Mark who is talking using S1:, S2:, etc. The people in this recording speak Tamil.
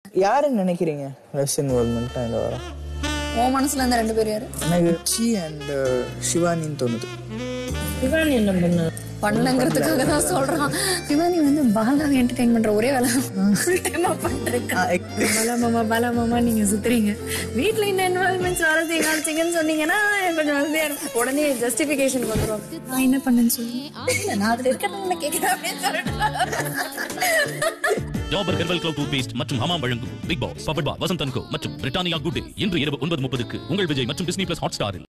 S1: யாருன்னு நினைக்கிறீங்க லெஸ் இன்வால்மெண்ட்டாக இந்த வாரம்
S2: உன் மனசுல இருந்த ரெண்டு பேர் யாரு
S1: எனக்கு சி அண்ட் சிவானின்னு தோணுது
S3: சிவானி என்ன பண்ண
S2: பண்ணலங்கிறதுக்காக தான் சொல்றான் சிவானி வந்து பாலாவை என்டர்டைன் பண்ற ஒரே வேலை ஃபுல் டைமா பண்ணிருக்கா பாலா மாமா பாலா மாமா நீங்க சுத்துறீங்க வீட்ல இந்த இன்வால்மெண்ட்ஸ் வரது காமிச்சிங்கன்னு சொன்னீங்கன்னா எனக்கு கொஞ்சம் வசதியா இருக்கும் உடனே ஜஸ்டிபிகேஷன் வந்துரும் நான் என்ன பண்ணேன்னு சொல்லி இல்ல, நான் அதுல இருக்கிறது கேட்கிறேன் அப்படின்னு சொல்லிட்டு
S4: Dabur herbal clove toothpaste மற்றும் ஹமாம் வழங்கும் Bigg Boss powered by Vasanth and co மற்றும் பிரிட்டானியா குட் டே இன்று இரவு ஒன்பது முப்பதுக்கு உங்கள் விஜய் மற்றும் டிஸ்னி பிளஸ் ஹாட் ஸ்டாரில்